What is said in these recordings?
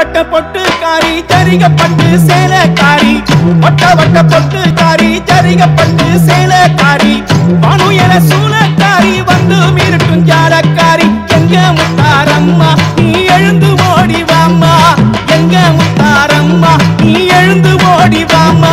வட்ட பொட்டுக்காரி ஜரிகப்பட்டு சேலக்காரி வட்ட வட்ட பொட்டுக்காரி ஜரிகப்பட்டு சேலக்காரி பனுயர சூலக்காரி வந்து மிருட்டும் ஜாலக்காரி எங்க முத்தாரம்மா நீ எழுந்து ஓடி வாம்மா எங்க முத்தாரம்மா நீ எழுந்து ஓடி வாம்மா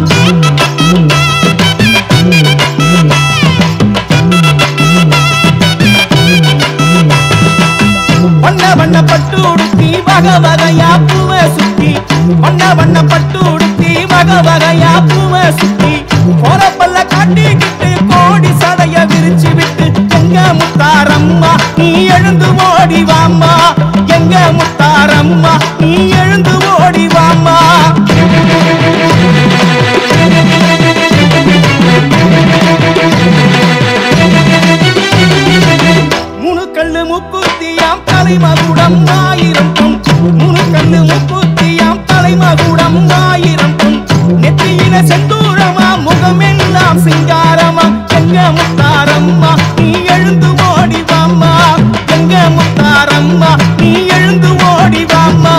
வண்ண வண்ண பட்டு உடுத்தி வக வகையா பூவை சுத்தி வண்ண வண்ண பட்டு உடுத்தி வக வகையா பூவை சுத்தி போறப்பல்ல காட்டிக்கிட்டு கோடி சடைய விரிச்சு விட்டு எங்க முத்தாரம்மா நீ எழுந்து ஓடி வாம்மா எங்க முத்தாரம்மா நீ எழுந்து ஓடி வாம்மா மூணு கல்லு முக்குத்தியாம் தலைமகுடம் ஆயிரம் பொன் மூணு கல்லு முக்குத்தியாம் தலைமகுடம் ஆயிரம் பொன் நெத்தியில செந்தூரமா முகமெல்லாம் சிங்காரமா எங்க முத்தாரம்மா நீ எழுந்து ஓடி வாம்மா எங்க முத்தாரம்மா நீ எழுந்து ஓடி வாம்மா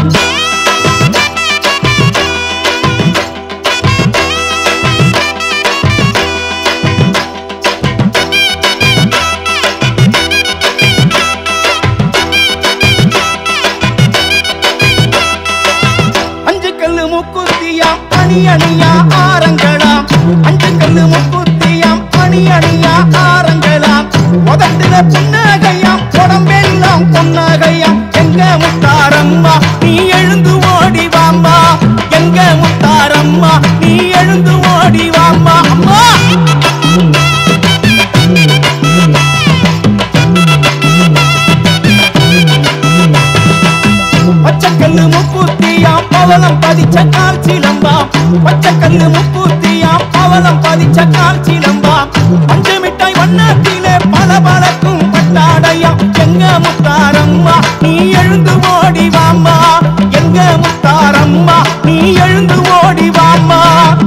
அஞ்சு கல்லு முக்குத்தியாம் அணி அணியா ஆரங்களாம் அஞ்சு கல்லு முக்குத்தியாம் அணி அணியா ஆரங்களாம் உதட்டுல புன்னகையாம் உடம்பெல்லாம் பொன்னகையாம் எங்க முத்தாரம்மா நீ எழுந்து ஓடி வாம்மா எங்க முத்தாரம்மா நீ எழுந்து ஓடி வாம்மா அம்மா பச்சைக்கல்லு முக்கூத்தியாம் பவளம் பதிச்ச கால் சிலம்பாம் பச்சைக்கல்லு முக்கூத்தியாம் பவளம் பதிச்ச கால் சிலம்பாம் பஞ்சு மிட்டாய் வண்ணத்திலே பல பழக்கும் பட்டாடையாம் எங்க முத்தாரம்மா நீ எழுந்து ஓடி வாம்மா எங்க முத்தாரம்மா நீ எழுந்து ஓடி வாம்மா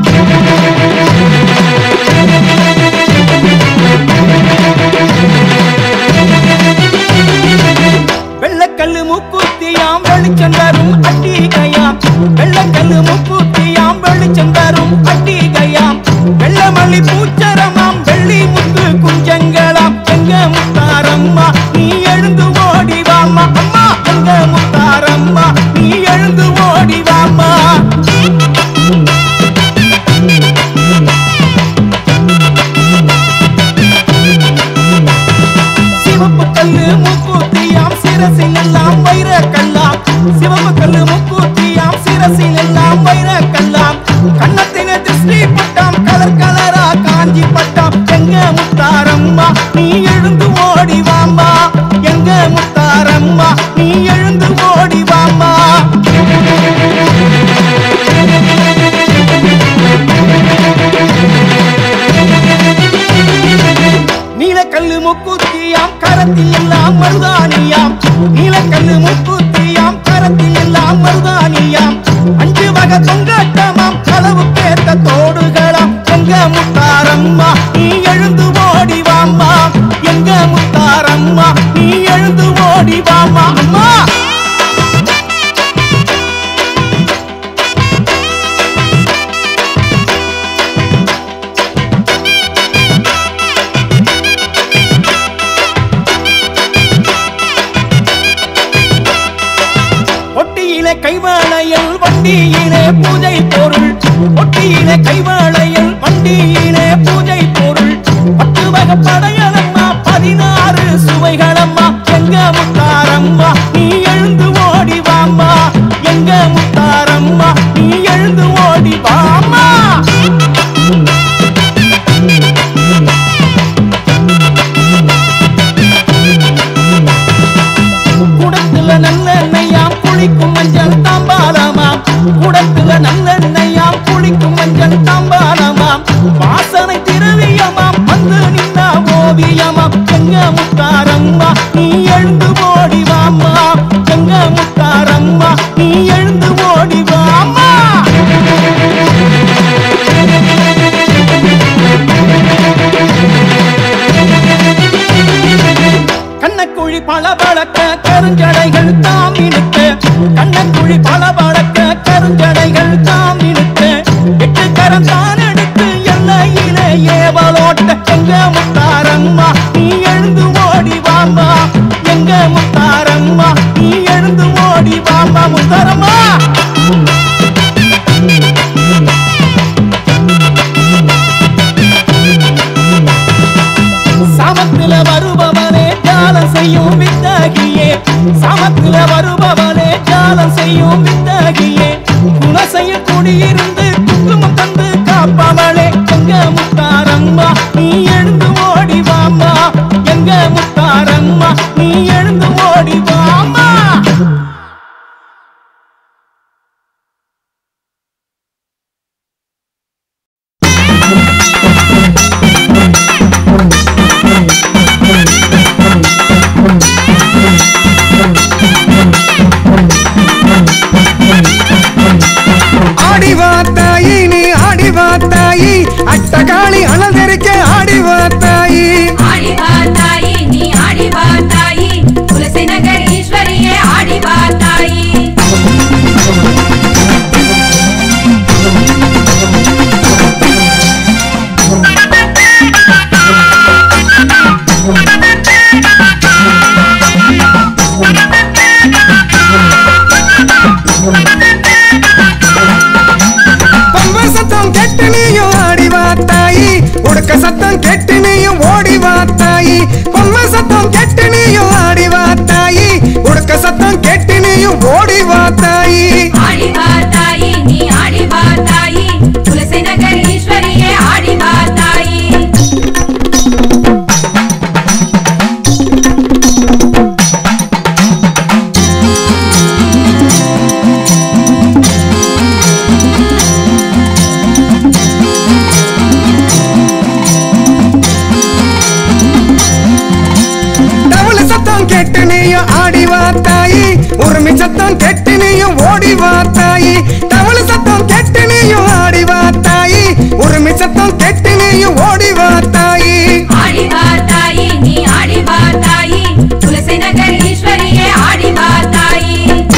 வெள்ளக்கல்லு முக்கூத்தியாம் வெளிச்சம் தரும் அட்டிகையாம் வெள்ளக்கல்லு முக்கூத்தியாம் வெளிச்சம் தரும் அட்டிகையாம் வெள்ளமல்லி பூச்சரமாம் வெள்ளி முத்து குஞ்சங்களாம் எங்க முத்தாரம்மா நீ எழுந்து ஓடி வாம்மா அம்மா எங்க முத்தாரம்மா நீ எழுந்து ஓடி வாம்மா சிவப்பு கல்லு முக்கூத்தியாம் சிரசில் எல்லாம் வைர கல்லாம் சிவப்பு கல்லு முக்கூத்தியாம் சிரசில் எல்லாம் வைர கல்லாம் கண்ணத்தின திருஷ்டி பட்டாம் கலர் கலரா காஞ்சி பட்டாம் எங்க முத்தாரம்மா நீ எழுந்து ஓடி வாம்மா எங்க முத்தாரம்மா நீ எழுந்து ஓடி வாம்மா நீலக்கல்லு முக்கூத்தியாம் கரத்தில் எல்லாம் மருதானியாம் நீலக்கல்லு முக்கூத்தியாம் கரத்தில் எல்லாம் மருதானியாம் அஞ்சு வகை தொங்கட்டமாம் களவு கேட்ட தோடுகளாம் எங்க முத்தாரம்மா நீ எழுந்து ஓடி வாம்மா எங்க முத்தாரம்மா நீ எழுந்து ஓடி வாம்மா அம்மா ஒட்டியிலே கைவாளையல் வண்டியிலே பூஜை பொருள் ஒட்டியிலே கைவாளையல் வண்டியிலே பூஜை பொருள் பத்து வகை படையலம்மா பதினாறு சுவைகளம்மா எங்க முத்தாரம்மா நீ எழுந்து ஓடி வாம்மா எங்க முத்தாரம்மா நீ எழுந்து ஓடி வாம்மா குடத்துல நல்லெண்ணெயாம் குளிக்கும் மஞ்சள் தாம்பாலமாம் குடத்துல நல்லெண்ணெயாம் குளிக்கும் மஞ்சள் தாம்பாலமாம் வாசனை திரவியமாம் வந்து நின்னா ஓவியமாம் எங்க முத்தாரம்மா நீ எழுந்து ஓடி வாம்மா எங்க முத்தாரம்மா நீ எழுந்து ஓடி வாம்மா கண்ணக்குழி பளபளக்க கருஞ்சடைகள் தாம் இழுக்க கண்ணக்குழி ஓடி வாமா முத்தரமா சாமத்துல வருபவனே ஜாலம் செய்யும் வித்தகியே சாமத்துல வருபவனே ஜாலம் செய்யும் வித்தகியே குணசையில் குடியிருந்து குங்குமம் தந்து காப்பவளே எங்க முத்தாரம்மா நீ எழுந்து ஓடி வாம்மா எங்க முத்தாரம்மா நீ எழுந்து ஓடி வாம்மா ஆடிவா தாயி நீ ஆடிவா தாயி அட்டகாளி அனந்தரிக்க ஆடிவா தாயி ஆடிவா தாயி நீ ஆடிவா தாயி துளசி நகர் ஈஸ்வரியே ஆடிவா தாயி பம்ப சத்தம் கெட்டு நீயும் ஆடிவா தாயி உடுக்க சத்தம் கெட்டு நீயும் ஓடிவா தாயி பம்ப சத்தம் கெட்டு நீயும் ஆடிவா தாயி உடுக்க சத்தம் கெட்டு நீயும் ஓடிவா தாயி ஆடிவா தாயி நீ ஆடிவா தாயி துளசி நகர் ஈஸ்வரியே ஆடிவா தாயி தவள சத்தம் கெட்டு நீயும் ஆடிவா தாயி உரிமை சத்தம் கெட்டு நீயும் ஓடிவா தாயி தவள சத்தம் கெட்டு நீயும் ஆடிவா தாயி உரிமை சத்தம் கெட்டு நீயும் ஓடிவா தாயி ஆடிவா தாயி நீ ஆடிவா தாயி துளசி நகர் ஈஸ்வரியே ஆடிவா தாயி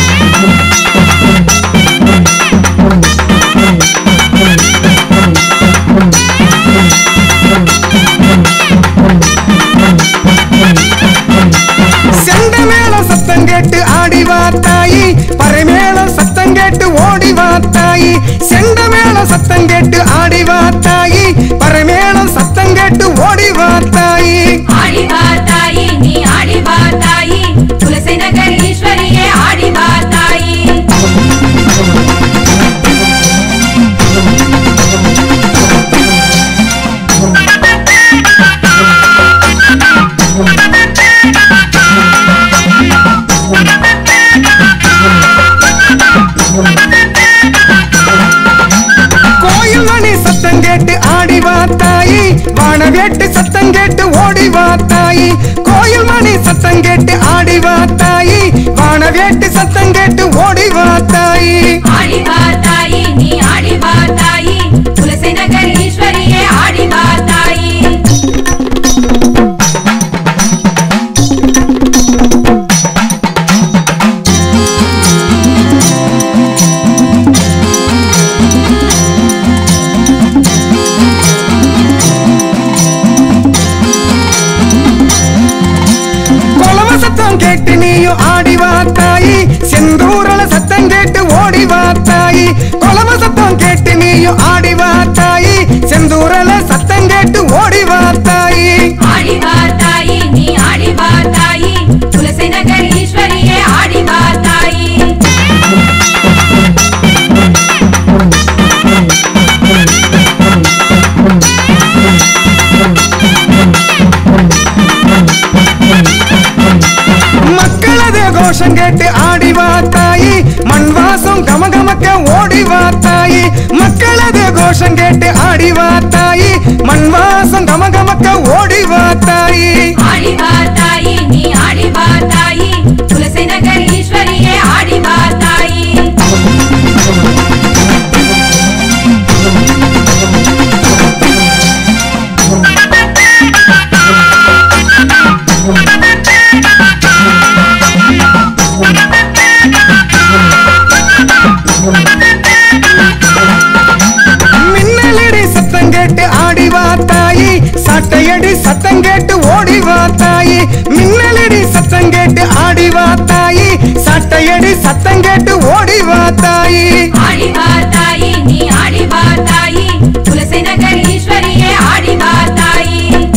செண்ட மேளம் சத்தம் கேட்டு ஆடிவா தாயி பறைமேளம் சத்தம் கேட்டு ஓடிவா தாயி செண்ட மேளம் சத்தம் கேட்டு ஆடிவா தாயி பறைமேளம் சத்தம் கேட்டு ஓடிவா தாயி ஆடிவா தாயி நீ ஆடிவா தாயி துளசி நகர் ஈஸ்வரியே ஆடிவா தாயி கோயில் மணி சத்தம் கேட்டு ஆடிவா தாயி வான வேட்டு சத்தம் கேட்டு ஓடிவா தாயி கோயில் மணி சத்தம் கேட்டு ஆடிவா தாயி வான வேட்டு சத்தம் கேட்டு ஓடிவா தாயி ஆடிவா தாயி நீ ஆடிவா தாயி துளசி நகர் ஈஸ்வரியே ஆடிவா தாயி கொலவ சத்தம் கேட்டு நீயும் ஆடிவா தாயி செந்தூரல சத்தம் கேட்டு ஓடிவா தாயி கொலவ சத்தம் கேட்டு நீயும் ஆடிவா தாயி செந்தூரல சத்தம் கேட்டு ஓடிவா தாயி ஆடிவா தாயி நீ ஆடிவா தாயி துளசி நகர் ஈஸ்வரியே ஆடிவா தாயி மக்களது கோஷம் கேட்டு ஆடிவா தாயி மண் வாசம் கமகமக்க ஓடிவா தாயி மக்களது கோஷம் கேட்டு ஆடிவா தாயி மண் வாசம் கமகமக்க ஓடிவா தாயி ஆடிவா தாயி நீ ஆடிவா தாயி துளசி நகர் ஈஸ்வரியே ஆடிவா தாயி மின்னலடி சத்தம் கேட்டு ஆடிவா தாயி சாட்டையடி சத்தம் கேட்டு ஓடிவா சுந்தரி சத்தம் கேட்டு ஓடி வா தாயி ஆடி வா தாயி நீ ஆடி வா தாயி துளசி நகர் ஈஸ்வரியே ஆடி வா தாயி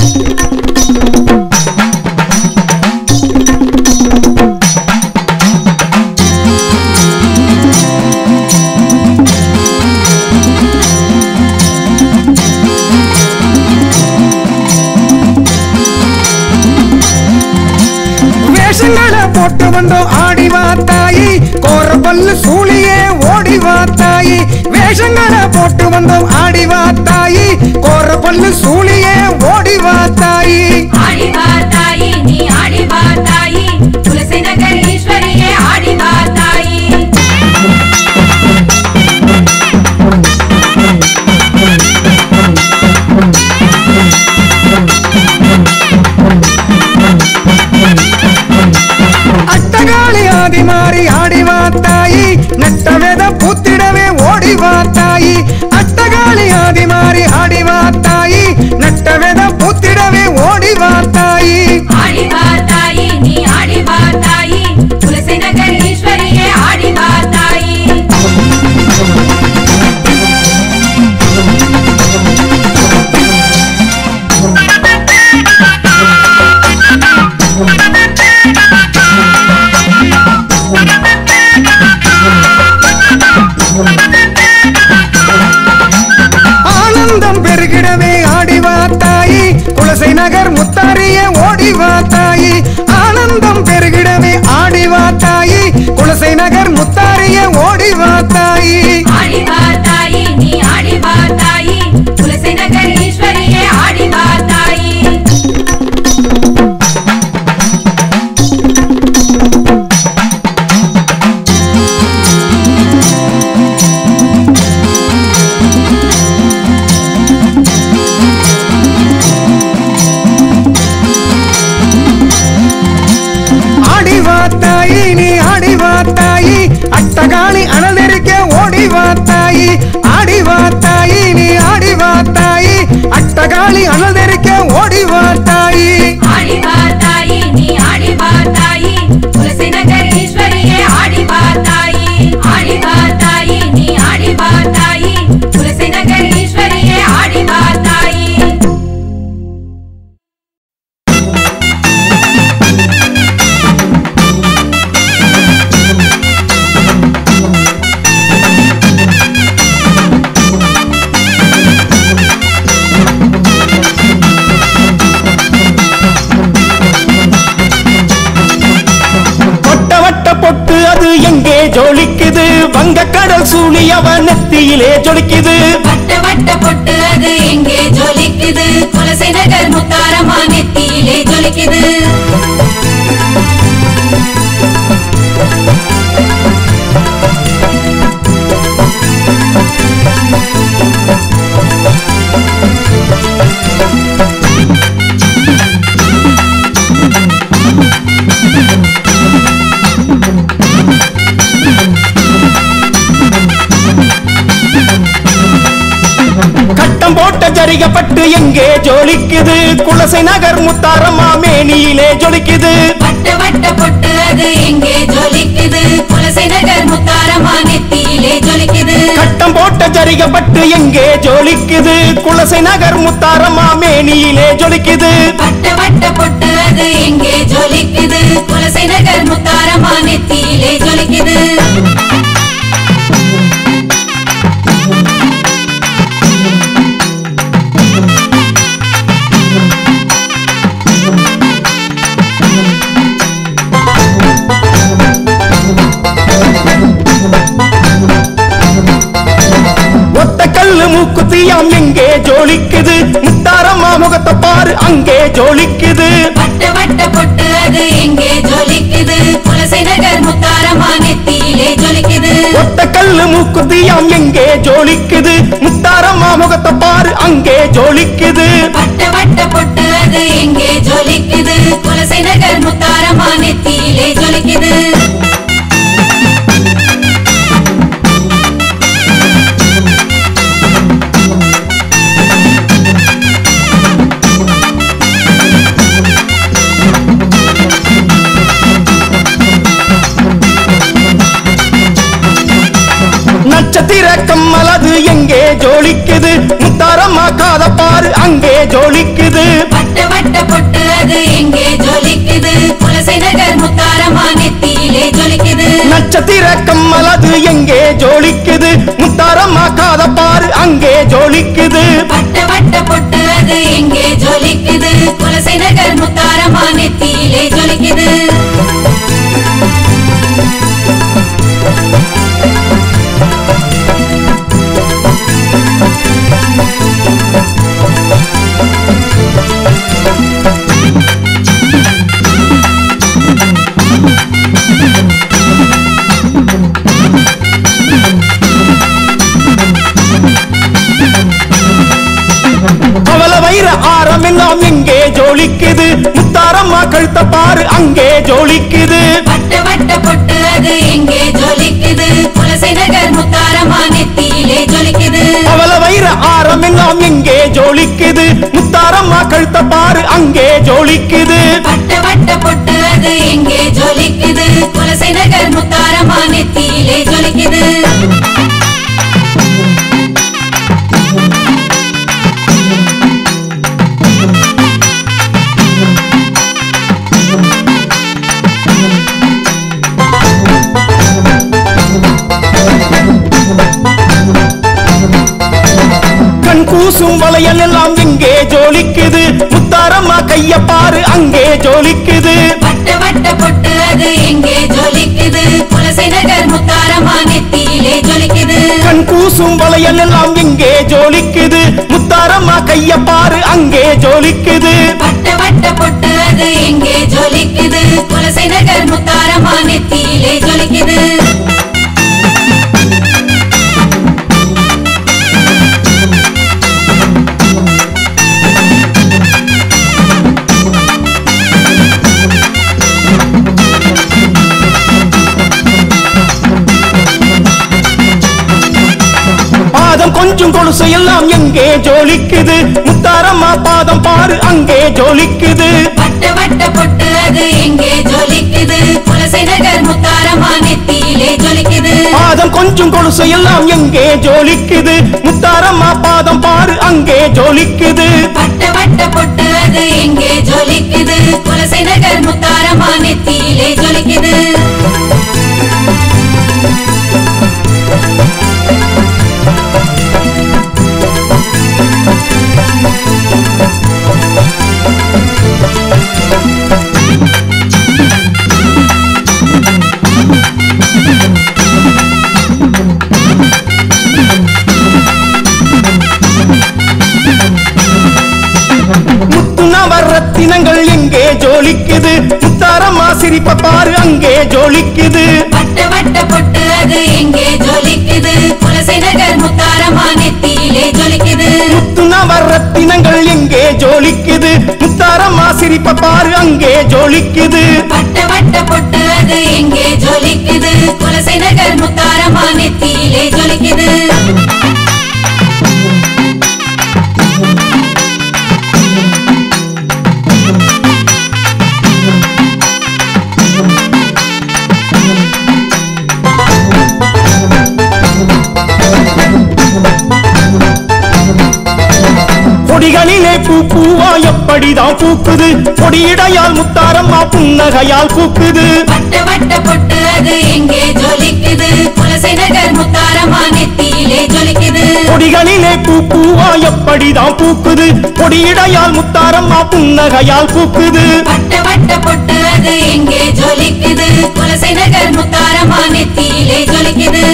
வேஷங்களை போட்டு வந்தோம் ஆடி வா தாயி கோர பல்லு சூழியே ஓடி வா தாயி வேஷங்களை போட்டு வந்தோம் ஆடி வா தாயி கோர பல்லு சூழியே ஓடி வா தாயி ஆடி வா தாயி நீ ஆடி வா தாயி துளசி நகர் ஈஸ்வரியே ஆடி வா தாயி அட்டகாளி ஆதி மாறி ஆடி வா தாயி நட்ட வேத பூத்திடவே ஓடி வா தாயி அட்டகாளி ஆதி மாறி ஆடி வா தாயி நட்ட வேத பூத்திடவே ஓடி வா தாயி ஆடி வா தாயி நீ ஆடி வா தாயி துளசி நகர் ஈஸ்வரியே ஆடி வா தாயி ஆனந்தம் பெருகிடவே ஆடி வா தாயி குலசை நகர் முத்தாரிய ஓடி வா தாயி ஆனந்தம் பெருகிடவே ஆடி வா தாயி குலசை நகர் முத்தாரிய ஓடி வா தாயி ஆடி வா தாயி நீ ஆடி வா தாயி துளசி நகர் ஈஸ்வரியே ஆடி வா தாயி ஆடி வா தாயி நீ ஆடி வா தாயி அட்டகாளி அனலெரிக்க ஓடி வா தாயி ஆடி வா தாயி நீ ஆடி வா தாயி அட்டகாளி அனலெரிக்க ஓடி வா தாயி ஆடி வா தாயி நீ ஆடி வா தாயி துளசி நகர் ஈஸ்வரியே ஆடி வா தாயி ஆடி வா தாயி நீ ஆடி வா தாயி துளசி நகர் ஈஸ்வரியே ஆடி வா தாயி வட்ட வட்ட பொட்டு அது எங்கே ஜொலிக்குது வங்க கடல் சூழி அவன் நெத்தியிலே ஜொலிக்குது வட்ட வட்ட பொட்டு அது எங்கே ஜொலிக்குது துளசி நகர் முத்தாரமா நெத்தியிலே ஜொலிக்குது கட்டம் போட்ட ஜரிகப்பட்டு எங்கே ஜொலிக்குது குலசை நகர் முத்தாரம்மா மேனியிலே ஜொலிக்குது வட்ட வட்ட பொட்டு அது எங்கே ஜொலிக்குது துளசி நகர் முத்தாரமா நெத்தியிலே ஜொலிக்குது கட்டம் போட்ட ஜரிகப்பட்டு எங்கே ஜொலிக்குது குலசை நகர் முத்தாரம்மா மேனியிலே ஜொலிக்குது வட்ட வட்ட பொட்டு அது எங்கே ஜொலிக்குது துளசி நகர் முத்தாரமா நெத்தியிலே ஜொலிக்குது ஒத்த கல்லு மூக்குத்தியாம் எங்கே ஜொலிக்குது முத்தாரம்மா முகத்தை பாரு அங்கே ஜொலிக்குது வட்ட வட்ட பொட்டு அது எங்கே ஜொலிக்குது துளசி நகர் முத்தாரமா நெத்தியிலே ஜொலிக்குது ஒத்த கல்லு மூக்குத்தியாம் எங்கே ஜொலிக்குது முத்தாரம்மா முகத்தை பாரு அங்கே ஜொலிக்குது வட்ட வட்ட பொட்டு அது எங்கே ஜொலிக்குது துளசி நகர் முத்தாரமா நெத்தியிலே ஜொலிக்குது நட்சத்திர கம்மல் அது எங்கே ஜோலிக்குது முத்தாரம்மா காத பாரு அங்கே ஜோலிக்குது வட்ட வட்ட பொட்டு அது எங்கே ஜொலிக்குது குலசை நகர் முத்தாரம்மா நெத்தியிலே ஜொலிக்குது நட்சத்திர கம்மல் அது எங்கே ஜோலிக்குது முத்தாரம்மா காத பாரு அங்கே ஜோலிக்குது வட்ட வட்ட பொட்டு அது எங்கே ஜொலிக்குது குலசை நகர் முத்தாரம்மா நெத்தியிலே ஜொலிக்குது அவள வைர ஆரம் எல்லாம் எங்கே ஜோலிக்குது முத்தாரம்மா கழுத்த பாரு அங்கே ஜோலிக்குது வட்ட வட்ட பொட்டு அது எங்கே ஜொலிக்குது குலசை நகர் முத்தாரம்மா நெத்தியிலே ஜொலிக்குது அவள வைர ஆரம் எல்லாம் எங்கே ஜோலிக்குது முத்தாரம்மா கழுத்த பாரு அங்கே ஜோலிக்குது வட்ட வட்ட பொட்டு அது எங்கே ஜொலிக்குது குலசை நகர் முத்தாரம்மா நெத்தியிலே ஜொலிக்குது கண் கூசும் வளையல் எல்லாம் எங்கே ஜோலிக்குது முத்தாரம்மா கைய பாரு அங்கே ஜோலிக்குது வட்ட வட்ட பொட்டு அது எங்கே ஜொலிக்குது குலசை நகர் முத்தாரம்மா நெத்தியிலே ஜொலிக்குது கண் கூசும் வளையல் எல்லாம் எங்கே ஜோலிக்குது முத்தாரம்மா கைய பாரு அங்கே ஜோலிக்குது வட்ட வட்ட பொட்டு அது எங்கே ஜொலிக்குது குலசை நகர் முத்தாரம்மா நெத்தியிலே ஜொலிக்குது பாதம் கொஞ்சம் கொலுசு எல்லாம் எங்கே ஜோலிக்குது முத்தாரம்மா பாதம் பாரு அங்கே ஜோலிக்குது வட்ட வட்ட பொட்டு அது எங்கே ஜொலிக்குது குலசை நகர் முத்தாரம்மா நெத்தியிலே ஜொலிக்குது பாதம் கொஞ்சம் கொலுசு எல்லாம் எங்கே ஜோலிக்குது முத்தாரம்மா பாதம் பாரு அங்கே ஜோலிக்குது வட்ட வட்ட பொட்டு அது எங்கே ஜொலிக்குது குலசை நகர் முத்தாரம்மா நெத்தியிலே ஜொலிக்குது முத்து நவரத்தினங்கள் எங்கே ஜோலிக்குது முத்தாரம்மா சிரிப்ப பாரு அங்கே ஜோலிக்குது வட்ட வட்ட பொட்டு அது எங்கே ஜொலிக்குது குலசை நகர் முத்தாரம்மா நெத்தியிலே ஜொலிக்குது முத்து நவரத்தினங்கள் எங்கே ஜோலிக்குது முத்தாரம்மா சிரிப்ப பாரு அங்கே ஜோலிக்குது வட்ட வட்ட பொட்டு அது எங்கே ஜொலிக்குது குலசை நகர் முத்தாரம்மா நெத்தியிலே ஜொலிக்குது கொடிகளிலே பூ பூவா எப்படிதான் பூக்குது கொடியிடையால் முத்தாரம்மா புன்னகையால் பூக்குது வட்ட வட்ட பொட்டு அது எங்கே ஜொலிக்குது குலசை நகர் முத்தாரம்மா நெத்தியிலே ஜொலிக்குது கொடிகளிலே பூ பூவா எப்படிதான் பூக்குது கொடியிடையால் முத்தாரம்மா புன்னகையால் பூக்குது வட்ட வட்ட பொட்டு அது எங்கே ஜொலிக்குது குலசை நகர் முத்தாரம்மா நெத்தியிலே ஜொலிக்குது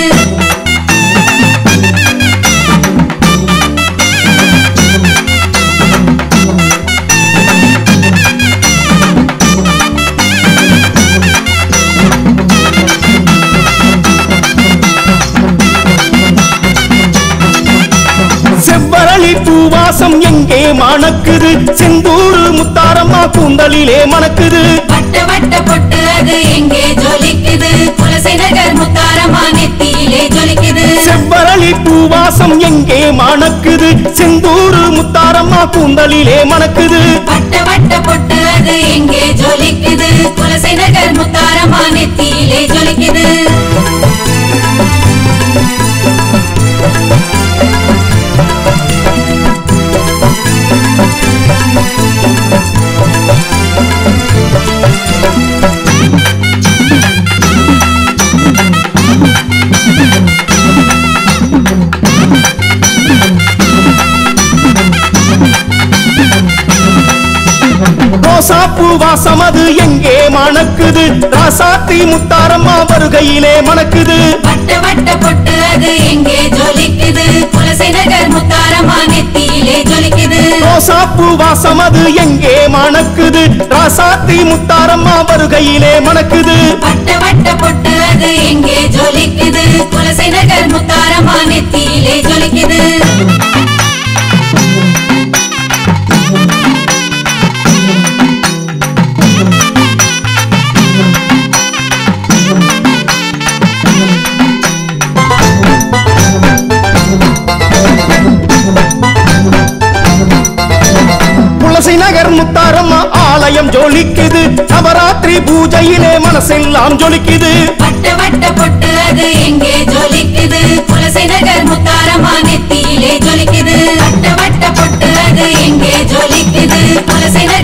செவ்வரளி பூவாசம் எங்கே மணக்குது செந்தூரு முத்தாரம்மா கூந்தலிலே மணக்குது வட்ட வட்ட பொட்டு அது எங்கே ஜொலிக்குது குலசை நகர் முத்தாரம்மா நெத்தியிலே ஜொலிக்குது செவ்வரளி பூவாசம் எங்கே மணக்குது செந்தூரு முத்தாரம்மா கூந்தலிலே மணக்குது வட்ட வட்ட பொட்டு அது எங்கே ஜொலிக்குது குலசை நகர் முத்தாரம்மா நெத்தியிலே ஜொலிக்குது ரோசாப்பூ வாசம் அது எங்கே மணக்குது ராசாத்தி முத்தாரம்மா வருகையிலே மணக்குது வட்ட வட்ட பொட்டு அது எங்கே ஜொலிக்குது துளசி நகர் முத்தாரம்மா நெத்தியிலே ஜொலிக்குது ரோசாப்பூ வாசம் அது எங்கே மணக்குது ராசாத்தி முத்தாரம்மா வருகையிலே மணக்குது வட்ட வட்ட பொட்டு அது எங்கே ஜொலிக்குது துளசி நகர் முத்தாரம்மா நெத்தியிலே ஜொலிக்குது துளசி நகர் முத்தாரம்மா ஆலயம் ஜொலிக்குது நவராத்திரி பூஜையிலே மனசெல்லாம் ஜொலிக்குது வட்ட வட்ட பொட்டு அது எங்கே ஜொலிக்குது துளசி நகர் முத்தாரம்மா நெத்தியிலே ஜொலிக்குது வட்ட வட்ட பொட்டு அது எங்கே ஜொலிக்குது துளசி நகர்